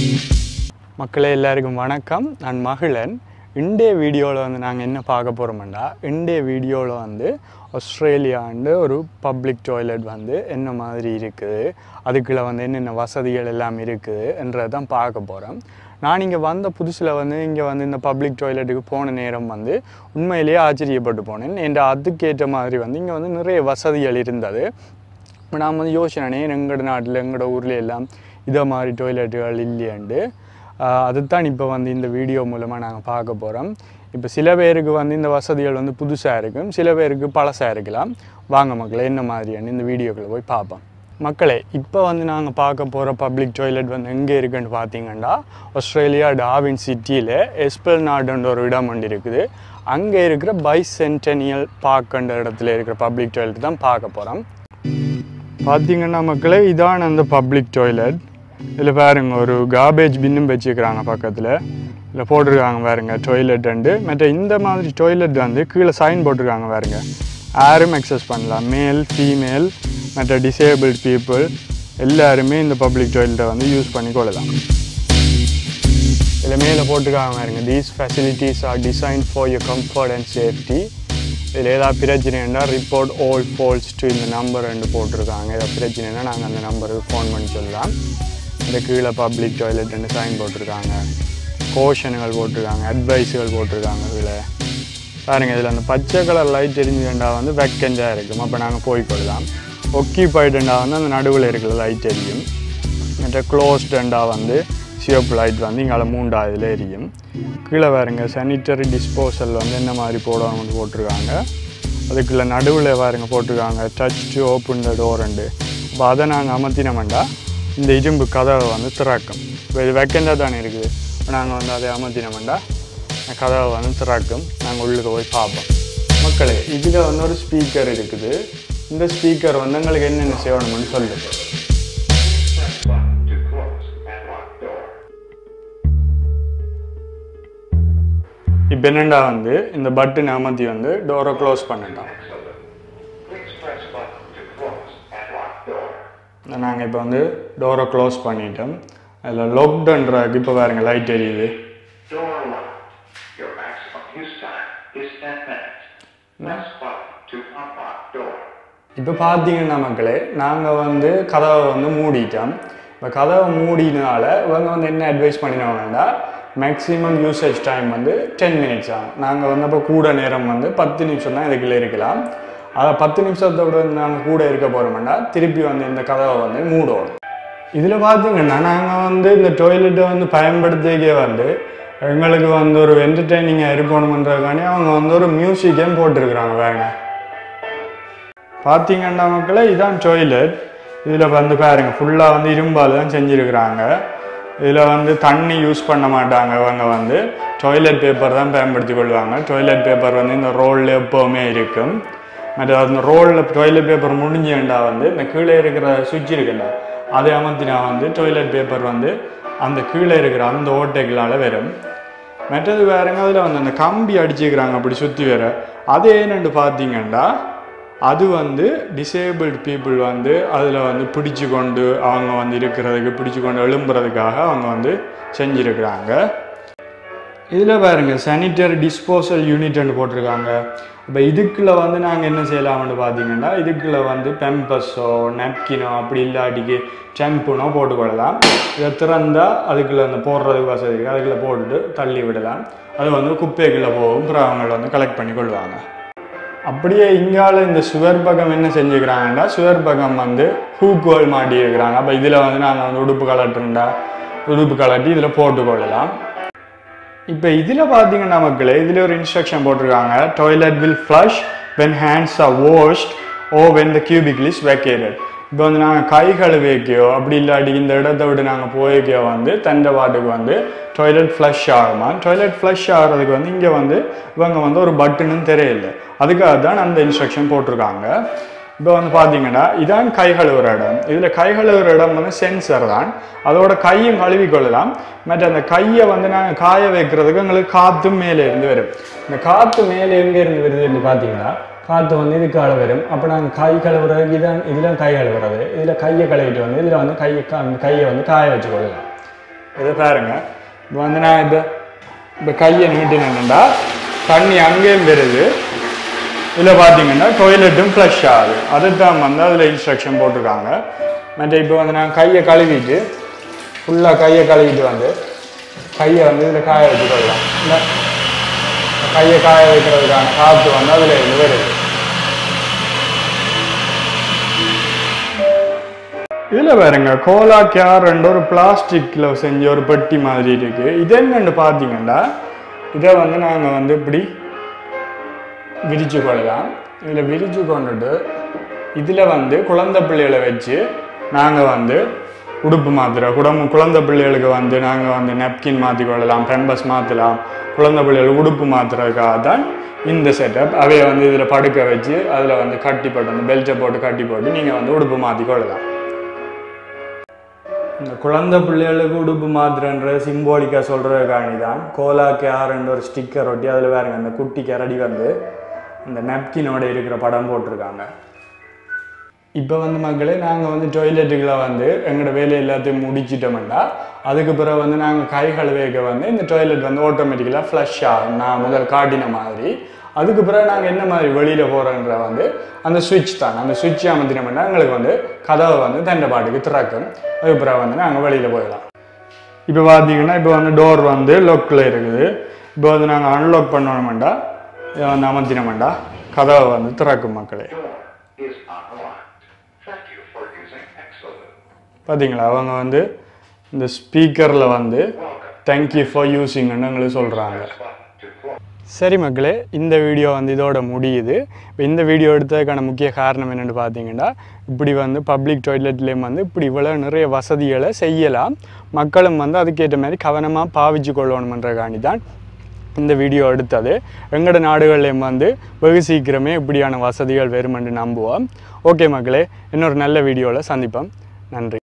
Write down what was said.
மக்களே எல்லாருக்கும் வணக்கம் நான் மகிழன் இன்றைய வீடியோவில் வந்து நாங்கள் என்ன பார்க்க போகிறோம்டா இன்றைய வீடியோவில் வந்து ஆஸ்திரேலியாண்டு ஒரு பப்ளிக் டாய்லெட் வந்து என்ன மாதிரி இருக்குது அதுக்குள்ள வந்து என்னென்ன வசதிகள் எல்லாம் இருக்குது என்றதை தான் பார்க்க போகிறோம் நான் இங்கே வந்த புதுசில் வந்து இங்கே வந்து இந்த பப்ளிக் டாய்லெட்டுக்கு போன நேரம் வந்து உண்மையிலேயே ஆச்சரியப்பட்டு போனேன் என்ற அதுக்கேற்ற மாதிரி வந்து இங்கே வந்து நிறைய வசதிகள் இருந்தது இப்போ நான் வந்து யோசிச்சேனே எங்களோட நாட்டில் எங்களோட ஊர்ல எல்லாம் இதை மாதிரி டாய்லெட்டுகள் இல்லையாண்டு ஆஹ் அதுதான் இப்போ வந்து இந்த வீடியோ மூலமாக நாங்கள் பார்க்க போகிறோம் இப்போ சில பேருக்கு வந்து இந்த வசதிகள் வந்து புதுசாக இருக்கும் சில பேருக்கு பழசாக இருக்கலாம் வாங்க மக்களே என்ன மாதிரியான இந்த வீடியோக்குள்ளே போய் பார்ப்போம் மக்களே இப்போ வந்து நாங்கள் பார்க்க போகிற பப்ளிக் டாய்லெட் வந்து எங்கே இருக்குன்னு பார்த்தீங்கன்னா ஆஸ்திரேலியா டாவின் சிட்டியில் எஸ்பெல் நாடுன்ற ஒரு இடம் ஒன்று இருக்குது அங்கே இருக்கிற பை சென்டெனியல் பார்க்குன்ற இடத்துல இருக்கிற பப்ளிக் டாய்லெட் தான் பார்க்க போகிறோம் பார்த்தீங்கன்னா மக்களே இதான் அந்த பப்ளிக் டாய்லெட் இதில் பாருங்க ஒரு கார்பேஜ் பின்னும் வச்சுக்கிறாங்க பக்கத்தில் இதில் போட்டிருக்காங்க பாருங்க டாய்லெட் அண்டு மற்ற இந்த மாதிரி டாய்லெட் வந்து கீழே சைன் போட்டிருக்காங்க பாருங்க யாரும் அக்சஸ் பண்ணலாம் மேல் ஃபீமேல் மற்ற டிசேபிள்ட் பீப்புள் எல்லாருமே இந்த பப்ளிக் டாய்லெட்டை வந்து யூஸ் பண்ணி கொள்ளலாம் இதில் மேலே போட்டிருக்காங்க பாருங்க these facilities are design for your comfort and safety இதில் ஏதாவது பிரச்சனைன்னா ரிப்போர்ட் ஓல் ஃபால்ஸ் டு இந்த நம்பர் ரெண்டு போட்டிருக்காங்க ஏதாவது பிரச்சனைனா நாங்கள் அந்த நம்பருக்கு ஃபோன் பண்ணி சொல்லலாம் இந்த கீழே பப்ளிக் டாய்லெட்னு சைன் போட்டிருக்காங்க கோஷன்கள் போட்டிருக்காங்க அட்வைஸுகள் போட்டிருக்காங்க இதில் பாருங்க இதில் அந்த பச்சை கலர் லைட் எரிஞ்சுண்டா வந்து வெக்கஞ்சாக இருக்கும் அப்போ நாங்கள் போய்க்கொள்ளலாம் ஒக்கிபைடுண்டா வந்து அந்த நடுவில் இருக்கிற லைட் எரியும் மற்ற க்ளோஸ்டண்டா வந்து சிவப்பு லைட் வந்து இங்கே மூண்டா இதில் எரியும் கீழே பாருங்க சானிட்டரி டிஸ்போசல் வந்து என்ன மாதிரி போடணும்னு போட்டிருக்காங்க அதுக்குள்ள நடுவில் பாருங்க போட்டிருக்காங்க டச் டு ஓப்பன் த டோரண்டு இப்போ அதை நாங்கள் அமர்த்தினோம்டா இந்த இரும்பு கதவை வந்து திறக்கும் இப்போ இது வெக்கண்டாக தானே இருக்குது இப்போ நாங்கள் வந்து அதை அமர்த்தினோம்டா இந்த கதவை வந்து திறக்கும் நாங்கள் உள்ளுக்கு போய் பார்ப்போம் மக்களே இதில் வந்து ஒரு ஸ்பீக்கர் இருக்குது இந்த ஸ்பீக்கர் வந்து எங்களுக்கு என்னென்ன செய்யணும்னு சொல்லுது Press button to close and lock door. இப்போ என்னண்டா வந்து இந்த பட்டன் அமர்த்தி வந்து டோரை க்ளோஸ் பண்ணிட்டோம் Excellent. Please press button to close and lock door. நாங்கள் இப்போ வந்து டோரை க்ளோஸ் பண்ணிட்டோம் அதில் லாக்டவுன்றாக்கு இப்போ பாருங்க லைட் எரியுது Door locked. Your maximum use time is 10 minutes. Press button to unlock door. இப்போ பார்த்தீங்கன்னா மக்களே நாங்கள் வந்து கதவை வந்து மூடிட்டோம் இப்போ கதவை மூடினால இவங்க வந்து என்ன அட்வைஸ் பண்ணினவங்கன்னா மேக்ஸிமம் யூசேஜ் டைம் வந்து டென் மினிட்ஸ் ஆகும் நாங்கள் வந்து அப்போ கூட நேரம் வந்து பத்து நிமிஷம் தான் இதுக்குள்ளே இருக்கலாம் அதை பத்து நிமிஷத்தோட நாங்கள் கூட இருக்க போகிறோம்னா திருப்பி வந்து இந்த கதவை வந்து மூடணும் இதில் பார்த்தீங்கன்னா நாங்கள் வந்து இந்த டாய்லெட்டை வந்து பயன்படுத்திக்கே வந்து எங்களுக்கு வந்து ஒரு என்டர்டெய்னிங்காக இருக்கணுமன்றதுக்காண்டி அவங்க வந்து ஒரு மியூசிக்கையும் போட்டிருக்கிறாங்க வேங்க பார்த்தீங்கன்னா மக்களே இதான் டாய்லெட் இதில் வந்து பாருங்க ஃபுல்லாக வந்து இரும்பால் தான் செஞ்சுருக்கிறாங்க இதில் வந்து தண்ணி யூஸ் பண்ண மாட்டாங்க இவங்க வந்து டாய்லெட் பேப்பர் தான் பயன்படுத்தி கொள்வாங்க டாய்லெட் பேப்பர் வந்து இந்த ரோலில் எப்போவுமே இருக்கும் மற்ற அந்த ரோலில் டாய்லெட் பேப்பர் முடிஞ்சேண்டா வந்து இந்த கீழே இருக்கிற சுவிட்ச் இருக்குல்ல அதை அமர்த்தினா வந்து டாய்லெட் பேப்பர் வந்து அந்த கீழே இருக்கிற அந்த ஓட்டைகளால் வரும் மற்றது வேறங்க அதில் வந்து அந்த கம்பி அடிச்சுக்கிறாங்க அப்படி சுற்றி வேற அது என்னன்னு பார்த்தீங்கன்னா அது வந்து டிசேபிள்டு பீப்புள் வந்து அதில் வந்து பிடிச்சு கொண்டு அவங்க வந்து இருக்கிறதுக்கு பிடிச்சு கொண்டு எழும்புறதுக்காக அவங்க வந்து செஞ்சுருக்கிறாங்க இதில் பாருங்க சானிட்டரி டிஸ்போசல் யூனிட்னு போட்டிருக்காங்க இப்போ இதுக்குள்ள வந்து நாங்கள் என்ன செய்யலாம்னு பார்த்தீங்கன்னா இதுக்குள்ள வந்து பெம்பஸோ நப்கினோ அப்படி இல்லாட்டிக்கு ஷாம்புனோ போட்டுக்கொள்ளலாம் இதை திறந்தா அதுக்குள்ள அந்த போடுறதுக்கு வசதி இருக்கு அதுக்குள்ள போட்டுட்டு தள்ளி விடலாம் அது வந்து குப்பைக்குள்ளே போகும் அப்புறம் அவங்க வந்து கலெக்ட் பண்ணி கொள்வாங்க அப்படியே இங்கால இந்த சுவர் பக்கம் என்ன செஞ்சுக்கிறாங்கன்னா சுவர் பக்கம் வந்து ஹூக்கோல் மாட்டி இருக்கிறாங்க அப்போ இதில் வந்து நாங்கள் வந்து உடுப்பு கலட்டுருந்தா உடுப்பு கலட்டி இதில் போட்டுக்கொள்ளலாம் இப்போ இதில் பார்த்தீங்கன்னா மக்களே இதில் ஒரு இன்ஸ்ட்ரக்ஷன் போட்டிருக்காங்க toilet will flush when hands are washed or when the cubicle is vacated இப்போ வந்து நாங்கள் கை கழுவிக்கோ அப்படி இல்லாட்டி இந்த இடத்த விட்டு நாங்கள் போய்க்கோ வந்து தண்டை பாட்டுக்கு வந்து டாய்லெட் ஃப்ளஷ் ஆகுமா டாய்லெட் ஃப்ளஷ் ஆகிறதுக்கு வந்து இங்கே வந்து இவங்க வந்து ஒரு பட்டனும் தெரியல அதுக்காக தான் அந்த இன்ஸ்ட்ரக்ஷன் போட்டிருக்காங்க இப்போ வந்து பார்த்தீங்கன்னா இதான் கை கழுவுற இடம் இதில் கை கழுவுற இடம் வந்து சென்சர் தான் அதோட கையும் கழுவி கொள்ளலாம் மற்ற அந்த கையை வந்து நாங்கள் காய வைக்கிறதுக்கு எங்களுக்கு காற்று மேலே இருந்து வரும் இந்த காற்று மேலே எங்கே இருந்து வருதுன்னு பார்த்தீங்கன்னா காற்று வந்து இதுக்கால வரும் அப்போ நாங்கள் கை கழுவுறதுக்கு இதான் இதில் கை கழுவுறது இதில் கையை கழுவிட்டு வந்து இதில் வந்து கையை கா- கையை வந்து காய வச்சு கொள்ளலாம் இதை பாருங்க இப்போ வந்து நான் இப்போ இப்போ கையை நீட்டினேன்டா தண்ணி அங்கேயும் பெறுது இதில் பார்த்தீங்கன்னா டொய்லெட்டும் ஃப்ளஷ் ஆகுது அதுதான் வந்து அதில் இன்ஸ்ட்ரக்ஷன் போட்டிருக்காங்க மற்ற இப்போ வந்து நான் கையை கழுவிட்டு ஃபுல்லாக கையை கழுவிட்டு வந்து கையை வந்து இதில் காய வச்சு கொள்ளலாம் இல்லை கையை காய வைக்கிறதுக்கான காற்று வந்து அதில் இருந்து வருது இதில் பாருங்க கோலா கேர்ன்ற ஒரு பிளாஸ்டிக்கில் செஞ்ச ஒரு பெட்டி மாதிரி இருக்கு இது என்னன்னு பார்த்தீங்கன்னா இதை வந்து நாங்கள் வந்து இப்படி விரிச்சு கொள்ளலாம் இதில் விரிச்சு கொண்டுட்டு இதில் வந்து குழந்தை பிள்ளைகளை வச்சு நாங்கள் வந்து உடுப்பு மாத்துறோம் குடம் குழந்தை பிள்ளைகளுக்கு வந்து நாங்கள் வந்து நெப்கின் மாற்றி கொள்ளலாம் பெம்பஸ் மாற்றலாம் குழந்தை பிள்ளைகளுக்கு உடுப்பு மாற்றுறதுக்காக தான் இந்த செட்டப் அவைய வந்து இதில் படுக்க வச்சு அதில் வந்து கட்டி போட்டு அந்த பெல்ட்டை போட்டு கட்டி போட்டு நீங்கள் வந்து உடுப்பு மாற்றி கொள்ளலாம் இந்த குழந்தை பிள்ளைகளுக்கு உடுப்பு மாத்திரன்ற சிம்போலிக்காக சொல்கிறதுக்காண்டி தான் கோலா கேர்ன்ற ஒரு ஸ்டிக்கர் ஒட்டி அதில் வேறுங்க அந்த குட்டி கரடி வந்து இந்த நெப்கினோட இருக்கிற படம் போட்டிருக்காங்க இப்போ வந்து மக்களே நாங்கள் வந்து டொய்லெட்டுகளை வந்து எங்களோட வேலை எல்லாத்தையும் முடிச்சிட்டோம்னா அதுக்கு பிறகு வந்து நாங்கள் கை கழுவேக்க வந்து இந்த டாய்லெட் வந்து ஆட்டோமேட்டிக்கலாக ஃப்ளஷ் ஆகும் நான் முதல் காட்டின மாதிரி அதுக்கு பிறகு நாங்கள் என்ன மாதிரி வெளியில் போகிறோன்ற வந்து அந்த சுவிட்ச் தான் அந்த சுவிட்ச் அமர்த்தினோம்னா எங்களுக்கு வந்து கதவை வந்து தண்டை பாட்டுக்கு திறக்கும் அதுக்கு பிறகு வந்து நாங்கள் வெளியில் போயிடலாம் இப்போ பார்த்தீங்கன்னா இப்போ வந்து டோர் வந்து லொக்கில் இருக்குது இப்போ வந்து நாங்கள் அன்லாக் பண்ணணுமெண்டா இதை வந்து அமர்த்தினோம்டா கதவை வந்து திறக்கும் மக்களே Door is unlocked. Thank you for using Excellent. பார்த்தீங்களா அவங்க வந்து இந்த ஸ்பீக்கரில் வந்து தேங்க்யூ ஃபார் யூஸிங்னு எங்களுக்கு சொல்கிறாங்க Button to close. சரி மக்களே இந்த வீடியோ வந்து இதோட முடியுது இப்போ இந்த வீடியோ எடுத்ததுக்கான முக்கிய காரணம் என்னென்னு பார்த்தீங்கன்னா இப்படி வந்து பப்ளிக் டாய்லெட்லேயும் வந்து இப்படி இவ்வளோ நிறைய வசதிகளை செய்யலாம் மக்களும் வந்து அதுக்கேற்ற மாதிரி கவனமாக பாவிச்சு கொள்ளணுமன்றக்காண்டி தான் இந்த வீடியோ எடுத்தது எங்களோட நாடுகள்லேயும் வந்து வெகு சீக்கிரமே இப்படியான வசதிகள் வருமென்று நம்புவோம் ஓகே மக்களே இன்னொரு நல்ல வீடியோவில் சந்திப்போம் நன்றி